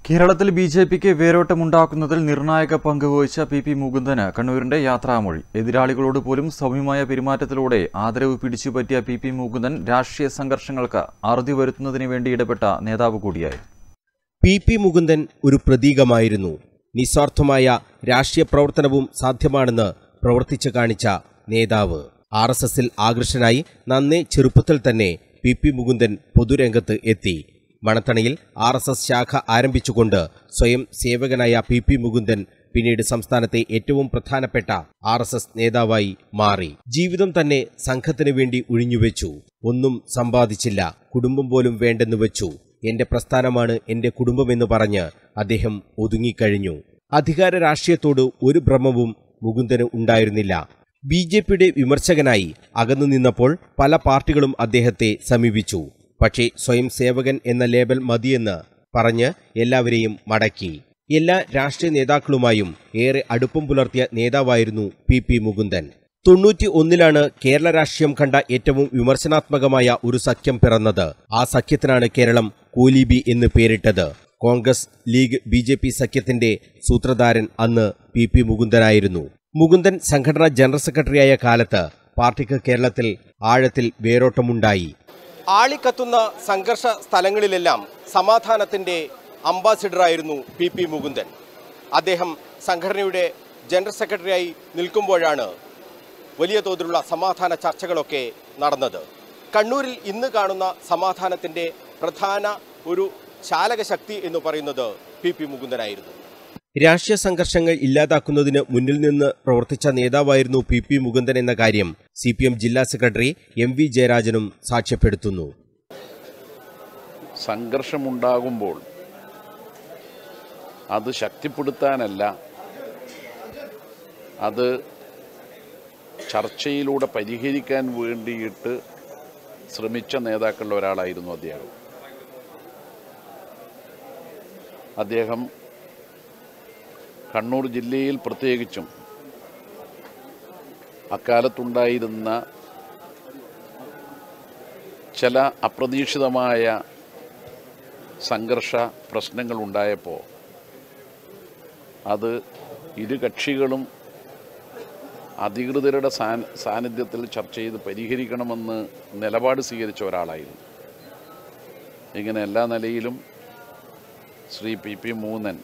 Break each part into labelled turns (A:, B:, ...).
A: കേരളത്തിൽ B J പിക്ക് വേരോട്ടമുണ്ടാക്കുന്നതിൽ നിർണായക പങ്ക് വഹിച്ച പി പി മുകുന്ദന് കണ്ണൂരിന്റെ യാത്രാമൊഴി എതിരാളികളോട് പോലും സൗമ്യമായ പെരുമാറ്റത്തിലൂടെ ആദരവ് പിടിച്ചുപറ്റിയ പി പി മുകുന്ദൻ രാഷ്ട്രീയ സംഘർഷങ്ങൾക്ക് അറുതി വരുത്തുന്നതിന് വേണ്ടി ഇടപെട്ട നേതാവ് കൂടിയായി
B: പി പി മുകുന്ദൻ ഒരു പ്രതീകമായിരുന്നു നിസ്വാർത്ഥമായ രാഷ്ട്രീയ പ്രവർത്തനവും സാധ്യമാണെന്ന് പ്രവർത്തിച്ചു കാണിച്ച നേതാവ് ആർ എസ് എസിൽ ആകർഷനായി നന്നേ ചെറുപ്പത്തിൽ തന്നെ പി പി മുകുന്ദൻ പൊതുരംഗത്ത് എത്തി മണത്തണയിൽ ആർ എസ് എസ് ശാഖ ആരംഭിച്ചുകൊണ്ട് സ്വയം സേവകനായ പി പി മുകുന്ദൻ പിന്നീട് സംസ്ഥാനത്തെ ഏറ്റവും പ്രധാനപ്പെട്ട ആർ എസ് എസ് നേതാവായി മാറി ജീവിതം തന്നെ സംഘത്തിനു വേണ്ടി ഒഴിഞ്ഞുവെച്ചു ഒന്നും സമ്പാദിച്ചില്ല കുടുംബം പോലും വേണ്ടെന്ന് വെച്ചു എന്റെ പ്രസ്ഥാനമാണ് എന്റെ കുടുംബമെന്ന് പറഞ്ഞ് അദ്ദേഹം ഒതുങ്ങിക്കഴിഞ്ഞു അധികാര രാഷ്ട്രീയത്തോട് ഒരു ഭ്രമവും മുകുന്ദന് ഉണ്ടായിരുന്നില്ല ബി ജെ പിയുടെ വിമർശകനായി അകന്നു നിന്നപ്പോൾ പല പാർട്ടികളും അദ്ദേഹത്തെ സമീപിച്ചു പക്ഷേ സ്വയം സേവകൻ എന്ന ലേബൽ മതിയെന്ന് പറഞ്ഞ് എല്ലാവരെയും മടക്കി എല്ലാ രാഷ്ട്രീയ നേതാക്കളുമായും ഏറെ അടുപ്പം പുലർത്തിയ നേതാവായിരുന്നു പി പി മുകുന്ദൻ തൊണ്ണൂറ്റി ഒന്നിലാണ് കേരള രാഷ്ട്രീയം കണ്ട ഏറ്റവും വിമർശനാത്മകമായ ഒരു സഖ്യം പിറന്നത് ആ സഖ്യത്തിനാണ് കേരളം കോലീബി എന്ന് പേരിട്ടത് Congress League B J P സഖ്യത്തിന്റെ സൂത്രധാരൻ അന്ന് പി പി മുകുന്ദനായിരുന്നു മുകുന്ദൻ സംഘടനാ ജനറൽ സെക്രട്ടറിയായ കാലത്ത് പാർട്ടിക്ക് കേരളത്തിൽ ആഴത്തിൽ വേരോട്ടമുണ്ടായി ആളിക്കത്തുന്ന സംഘർഷ സ്ഥലങ്ങളിലെല്ലാം സമാധാനത്തിന്റെ അംബാസിഡറായിരുന്നു പി പി മുകുന്ദൻ അദ്ദേഹം സംഘടനയുടെ ജനറൽ സെക്രട്ടറിയായി നിൽക്കുമ്പോഴാണ് വലിയ തോതിലുള്ള സമാധാന ചർച്ചകളൊക്കെ നടന്നത് കണ്ണൂരിൽ ഇന്ന് കാണുന്ന സമാധാനത്തിന്റെ പ്രധാന ഒരു ചാലകശക്തി എന്ന് പറയുന്നത് പി പി മുകുന്ദനായിരുന്നു രാഷ്ട്രീയ സംഘർഷങ്ങൾ ഇല്ലാതാക്കുന്നതിന് മുന്നിൽ നിന്ന് പ്രവർത്തിച്ച നേതാവായിരുന്നു പി പി മുകുന്ദൻ എന്ന കാര്യം സി പി എം ജില്ലാ സെക്രട്ടറി എം വി ജയരാജനും സാക്ഷ്യപ്പെടുത്തുന്നു
C: സംഘർഷമുണ്ടാകുമ്പോൾ അത് ശക്തിപ്പെടുത്താനല്ല അത് ചർച്ചയിലൂടെ പരിഹരിക്കാൻ വേണ്ടിയിട്ട് ശ്രമിച്ച നേതാക്കളിൽ ഒരാളായിരുന്നു അദ്ദേഹം അദ്ദേഹം കണ്ണൂർ ജില്ലയിൽ പ്രത്യേകിച്ചും അക്കാലത്തുണ്ടായിരുന്ന ചില അപ്രതീക്ഷിതമായ സംഘർഷ പ്രശ്നങ്ങൾ ഉണ്ടായപ്പോൾ അത് ഇരു കക്ഷികളും അധികൃതരുടെ സാൻ- സാന്നിധ്യത്തിൽ ചർച്ച ചെയ്ത് പരിഹരിക്കണമെന്ന് നിലപാട് സ്വീകരിച്ച ഒരാളായിരുന്നു ഇങ്ങനെ എല്ലാ നിലയിലും ശ്രീ പി പി മൂന്നൻ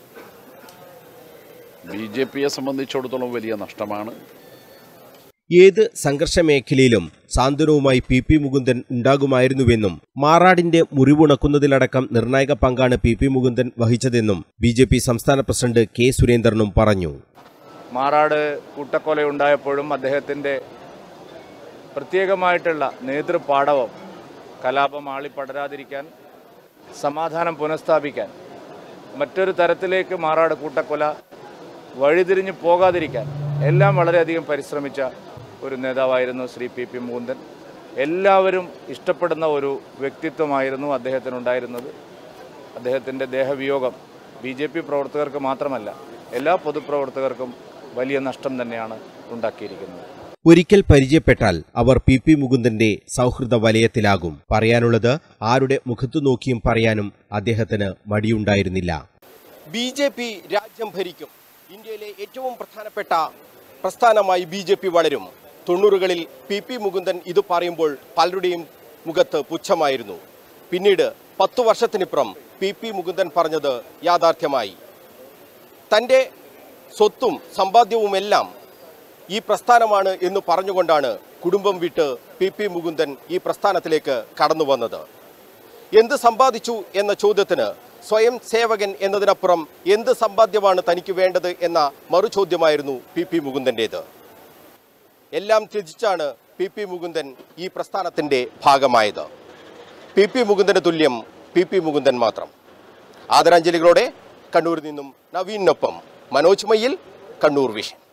C: ബി ജെ പിയെ സംബന്ധിച്ചിടത്തോളം വലിയ നഷ്ടമാണ്
B: ഏത് സംഘർഷ മേഖലയിലും സാന്ത്വനവുമായി പി പി മുകുന്ദൻ ഉണ്ടാകുമായിരുന്നുവെന്നും മാറാടിന്റെ മുറിവുണക്കുന്നതിലടക്കം നിർണായക പങ്കാണ് പി പി മുകുന്ദൻ വഹിച്ചതെന്നും ബി ജെ പി സംസ്ഥാന പ്രസിഡന്റ് കെ സുരേന്ദ്രനും പറഞ്ഞു
D: മാറാട് കൂട്ടക്കൊലയുണ്ടായപ്പോഴും അദ്ദേഹത്തിൻ്റെ പ്രത്യേകമായിട്ടുള്ള നേതൃപാടവം കലാപം ആളിപ്പടരാതിരിക്കാൻ സമാധാനം പുനഃസ്ഥാപിക്കാൻ മറ്റൊരു തരത്തിലേക്ക് മാറാട് കൂട്ടക്കൊല വഴിതിരിഞ്ഞു പോകാതിരിക്കാൻ എല്ലാം വളരെയധികം പരിശ്രമിച്ച ഒരു നേതാവായിരുന്നു ശ്രീ പി പി മുകുന്ദൻ എല്ലാവരും ഇഷ്ടപ്പെടുന്ന ഒരു വ്യക്തിത്വമായിരുന്നു അദ്ദേഹത്തിനുണ്ടായിരുന്നത് അദ്ദേഹത്തിൻ്റെ ദേഹവിയോഗം ബി ജെ പി പ്രവർത്തകർക്ക് മാത്രമല്ല എല്ലാ പൊതുപ്രവർത്തകർക്കും വലിയ നഷ്ടം തന്നെയാണ് ഉണ്ടാക്കിയിരിക്കുന്നത്
B: ഒരിക്കൽ പരിചയപ്പെട്ടാൽ അവർ പി പി മുകുന്ദന്റെ സൗഹൃദ വലയത്തിലാകും പറയാനുള്ളത് ആരുടെ മുഖത്തു നോക്കിയും പറയാനും അദ്ദേഹത്തിന് മടിയുണ്ടായിരുന്നില്ല ബി ജെ പി രാജ്യം ഭരിക്കും ഇന്ത്യയിലെ ഏറ്റവും പ്രധാനപ്പെട്ട പ്രസ്ഥാനമായി ബി ജെ പി വളരും തൊണ്ണൂറുകളിൽ പി പി മുകുന്ദൻ ഇത് പറയുമ്പോൾ പലരുടെയും മുഖത്ത് പുച്ഛമായിരുന്നു പിന്നീട് പത്തു വർഷത്തിനിപ്പുറം പി പി മുകുന്ദൻ പറഞ്ഞത് യാഥാർത്ഥ്യമായി തൻ്റെ സ്വത്തും സമ്പാദ്യവുമെല്ലാം ഈ പ്രസ്ഥാനമാണ് എന്ന് പറഞ്ഞുകൊണ്ടാണ് കുടുംബം വിട്ട് പി പി മുകുന്ദൻ ഈ പ്രസ്ഥാനത്തിലേക്ക് കടന്നു വന്നത് എന്ത് സമ്പാദിച്ചു എന്ന ചോദ്യത്തിന് സ്വയം സേവകൻ എന്നതിനപ്പുറം എന്ത് സമ്പാദ്യമാണ് തനിക്ക് വേണ്ടത് എന്ന മറുചോദ്യമായിരുന്നു പി പി മുകുന്ദൻ്റേത് എല്ലാം ത്യജിച്ചാണ് പി പി മുകുന്ദൻ ഈ പ്രസ്ഥാനത്തിൻ്റെ ഭാഗമായത് പി പി മുകുന്ദന് തുല്യം പി പി മുകുന്ദൻ മാത്രം ആദരാഞ്ജലികളോടെ കണ്ണൂരിൽ നിന്നും നവീനൊപ്പം മനോജ് മയ്യിൽ കണ്ണൂർ വിഷൻ